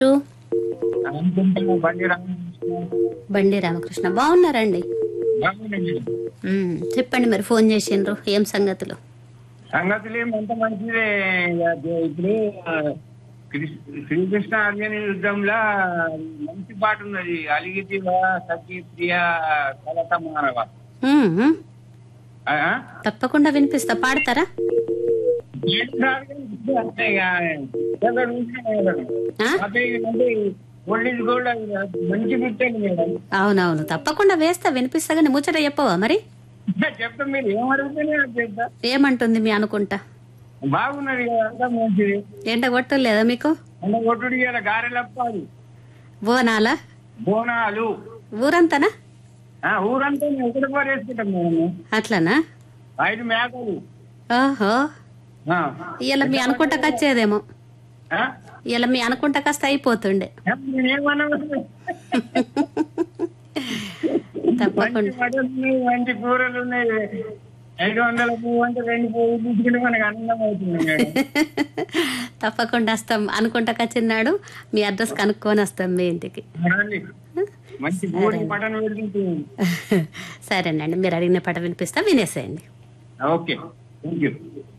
అనుకుంటున్నా బండి రామకృష్ణ బండి రామకృష్ణ బాగున్నారండి బాగుందండి. మ్మ్. చెప్పండి మరి ఫోన్ చేసిండ్రు ఏం సంగతులు సంగతులు ఏమంత మంచిదే ఇక ఇప్పుడు ఆ, కృష్ణ- శ్రీకృష్ణ అర్జున యుద్ధంలో మంచి పాట ఉన్నది అలిగితివ సఖి ప్రియ కలత మానవ మ్మ్. ఆ? తప్పకుండా వినిపిస్తా పాడతారా ఏం రాదు కానీ ఇప్పుడు అంతే ఇక. ఎవరు ఉంటే ఎవరు. ఆ? అదే అంటే ఓల్డ్ గోల్డ్ అది మంచి పుట్టండి మేడం అవునవును తప్పకుండా వేస్తా వినిపిస్తా కానీ ముచ్చట చెప్పవా మరి చెప్తా మీరు ఏం అడుగుతూనే అది చెప్తా ఏమంటుంది మీ అనుకుంటా బాగున్నది కదా అంతా మంచిది ఎండ కొట్టలేదా మీకు అంటే ఒట్టుడు ఇలా గారెలప్పాలి బోనాలా బోనాలు ఊరంతానా ఆ ఊరంతా మేము ఒకటి పారేసుకుంటాం మేము అట్లనా ఐదు మేకలు ఓహో ఆ. ఇవాళ మీ అనుకుంటా కచ్చేదేమో ఆ? ఇవాళ మీ అనుకుంటా కాస్త అయిపోతుండే నేనేమన్నా తప్పకుండా మంచి మటన్ ఉన్నాయి మంచి కూరలు ఉన్నాయి ఐదు వందల పువ్వు అంటే రెండు పువ్వు తీసుకుంటే మనకు ఆనందం అవుతుంది మేడం తప్పకుండా వస్తాం అనుకుంటా కచ్చిన్నాడు మీ అడ్రస్ కనుక్కొని వస్తాం మీ ఇంటికి రండి. మంచి కూర మటన్ పెడుతుంది సరేనండి మీరు అడిగిన పాట వినిపిస్తా వినేసేయండి ఓకే థ్యాంక్ యూ